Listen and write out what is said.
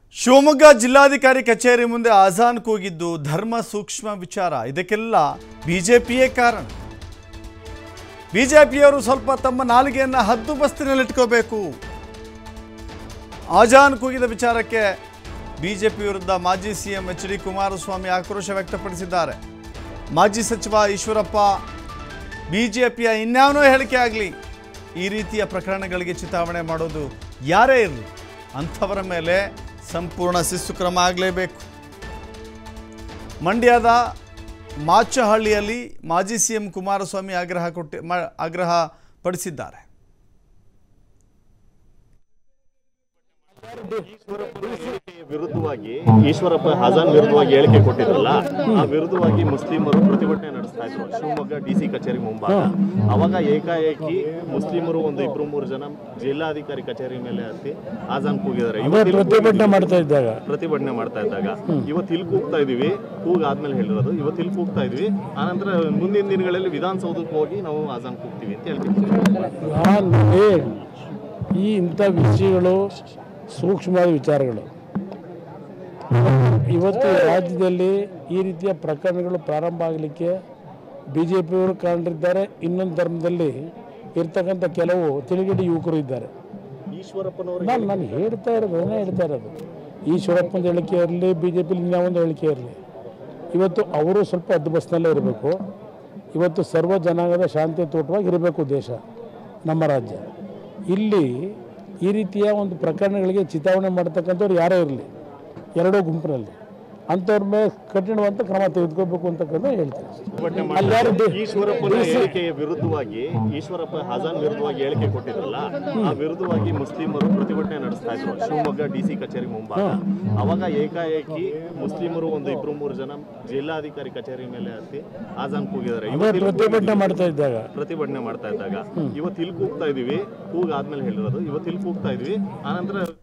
ಶಿವಮೊಗ್ಗ ಜಿಲ್ಲಾಧಿಕಾರಿ ಕಚೇರಿ ಮುಂದೆ ಆಜಾನ್ ಕೂಗಿದ್ದು ಧರ್ಮ ಸೂಕ್ಷ್ಮ ವಿಚಾರ ಇದಕ್ಕೆಲ್ಲ ಬಿಜೆಪಿಯೇ ಕಾರಣ ಬಿಜೆಪಿಯವರು ಸ್ವಲ್ಪ ತಮ್ಮ ನಾಲಿಗೆಯನ್ನು ಹದ್ದುಬಸ್ತಿನಲ್ಲಿಟ್ಕೋಬೇಕು ಆಜಾನ್ ಕೂಗಿದ ವಿಚಾರಕ್ಕೆ ಬಿಜೆಪಿ ವಿರುದ್ಧ ಮಾಜಿ ಸಿಎಂ ಎಚ್ ಡಿ ಕುಮಾರಸ್ವಾಮಿ ಆಕ್ರೋಶ ವ್ಯಕ್ತಪಡಿಸಿದ್ದಾರೆ ಮಾಜಿ ಸಚಿವ ಈಶ್ವರಪ್ಪ ಬಿಜೆಪಿಯ ಇನ್ಯಾವನೋ ಹೇಳಿಕೆ ಆಗಲಿ ಈ ರೀತಿಯ ಪ್ರಕರಣಗಳಿಗೆ ಚಿತಾವಣೆ ಮಾಡೋದು ಯಾರೇ ಇರಲಿ ಅಂಥವರ ಮೇಲೆ ಸಂಪೂರ್ಣ ಶಿಸ್ತು ಕ್ರಮ ಆಗಲೇಬೇಕು ಮಂಡ್ಯದ ಮಾಚಹಳ್ಳಿಯಲ್ಲಿ ಮಾಜಿ ಸಿಎಂ ಕುಮಾರಸ್ವಾಮಿ ಆಗ್ರಹ ಕೊಟ್ಟಿ ಮ ಆಗ್ರಹ ಪಡಿಸಿದ್ದಾರೆ ಹೇಳಿಕೆಯ ವಿರುದ್ಧವಾಗಿ ಈಶ್ವರಪ್ಪ ಹಜಾನ್ ವಿರುದ್ಧವಾಗಿ ಹೇಳಿಕೆ ಕೊಟ್ಟಿದ್ರಲ್ಲ ಆ ವಿರುದ್ಧವಾಗಿ ಮುಸ್ಲಿಮರು ಪ್ರತಿಭಟನೆ ನಡೆಸ್ತಾ ಇದ್ರು ಶಿವಮೊಗ್ಗ ಡಿ ಸಿ ಕಚೇರಿ ಮುಂಭಾಗ ಅವಾಗ ಏಕಾಏಕಿ ಮುಸ್ಲಿಮರು ಒಂದು ಇಬ್ರು ಮೂರು ಜನ ಜಿಲ್ಲಾಧಿಕಾರಿ ಕಚೇರಿ ಮೇಲೆ ಹತ್ತಿ ಆಜಾನ್ ಕೂಗಿದ್ದಾರೆ ಇವತ್ತು ಇಲ್ಲಿ ಪ್ರತಿಭಟನೆ ಮಾಡ್ತಾ ಇದ್ದಾಗ ಪ್ರತಿಭಟನೆ ಮಾಡ್ತಾ ಇದ್ದಾಗ ಇವತ್ತು ಇಲ್ಲಿ ಕೂಗ್ತಾ ಇದೀವಿ ಕೂಗ್ ಆದ್ಮೇಲೆ ಹೇಳಿರೋದು ಇವತ್ತು ಇಲ್ಲಿ ಕೂಗ್ತಾ ಇದೀವಿ ಆನಂತರ ಮುಂದಿನ ದಿನಗಳಲ್ಲಿ ವಿಧಾನಸೌಧಕ್ಕೆ ಹೋಗಿ ನಾವು ಆಜಾನ್ ಕೂಗ್ತೀವಿ ಅಂತ ಹೇಳ್ತೀವಿ ನಾನು ನೋಡಿ, ಈ ಇಂಥ ವಿಷಯಗಳು ಸೂಕ್ಷ್ಮವಾದ ವಿಚಾರಗಳು ಇವತ್ತು ರಾಜ್ಯದಲ್ಲಿ ಈ ರೀತಿಯ ಪ್ರಕರಣಗಳು ಪ್ರಾರಂಭ ಆಗಲಿಕ್ಕೆ ಬಿ ಜೆ ಪಿಯವರು ಕಾರಣರಿದ್ದಾರೆ ಇನ್ನೊಂದು ಧರ್ಮದಲ್ಲಿ ಇರ್ತಕ್ಕಂಥ ಕೆಲವು ತಿಳಿಗಡಿ ಯುವಕರು ಇದ್ದಾರೆ ಈಶ್ವರಪ್ಪನವರು ನಾನು ನಾನು ಹೇಳ್ತಾ ಇರೋದು ಅದನ್ನೇ ಹೇಳ್ತಾ ಇರೋದು ಈಶ್ವರಪ್ಪನ ಹೇಳಿಕೆ ಇರಲಿ ಬಿ ಜೆ ಪಿಲಿ ಇನ್ಯಾವೊಂದು ಹೇಳಿಕೆ ಇರಲಿ ಇವತ್ತು ಅವರು ಸ್ವಲ್ಪ ಹದ್ದುಬಸ್ನಲ್ಲೇ ಇರಬೇಕು ಇವತ್ತು ಸರ್ವ ಜನಾಂಗದ ಶಾಂತಿಯುತವಾಗಿ ಇರಬೇಕು ದೇಶ ನಮ್ಮ ರಾಜ್ಯ ಇಲ್ಲಿ ಈ ರೀತಿಯ ಒಂದು ಪ್ರಕರಣಗಳಿಗೆ ಚಿತಾವಣೆ ಮಾಡ್ತಕ್ಕಂಥವ್ರು ಯಾರೇ ಇರಲಿ ಎರಡೂ ಗುಂಪಿನಲ್ಲಿ ಅಂಥವ್ರ ಮೇಲೆ ಕಠಿಣವಂತ ಕ್ರಮ ತೆಗೆದುಕೋಬೇಕು ಅಂತಕ್ಕಂಥ ಹೇಳ್ತೀನಿ ಪ್ರತಿಭಟನೆ ಅಲ್ಲಿ ಯಾರು ಮಾಡ್ತಾರೆ. ಡಿ- ಈಶ್ವರಪ್ಪನ ಹೇಳಿಕೆಯ ವಿರುದ್ಧವಾಗಿ ಈಶ್ವರಪ್ಪ ಹಜಾನ್ ವಿರುದ್ಧವಾಗಿ ಹೇಳಿಕೆ ಕೊಟ್ಟಿದ್ರಲ್ಲ ಆ ವಿರುದ್ಧವಾಗಿ ಮುಸ್ಲಿಮರು ಪ್ರತಿಭಟನೆ ನಡೆಸ್ತಾ ಇದ್ರು ಶಿವಮೊಗ್ಗ ಡಿ ಸಿ ಕಚೇರಿ ಮುಂಭಾಗ ಅವಾಗ ಏಕಾಏಕಿ ಮುಸ್ಲಿಮರು ಒಂದು ಇಬ್ರು ಮೂರು ಜನ ಜಿಲ್ಲಾಧಿಕಾರಿ ಕಚೇರಿ ಮೇಲೆ ಹತ್ತಿ ಆಜಾನ್ ಕೂಗಿದ್ದಾರೆ ಅದೇ ಇವತ್ತು ಇಲ್ಲಿ ಪ್ರತಿಭಟನೆ ಮಾಡ್ತಾ ಇದ್ದಾಗ ಪ್ರತಿಭಟನೆ ಮಾಡ್ತಾ ಇದ್ದಾಗ ಇವತ್ತು ಇಲ್ಲಿ ಕೂಗ್ತಾ ಇದೀವಿ ಕೂಗ್ ಆದ್ಮೇಲೆ ಹೇಳಿರೋದು ಇವತ್ತು ಇಲ್ಲಿ ಕೂಗ್ತಾ ಇದೀವಿ ಆನಂತರ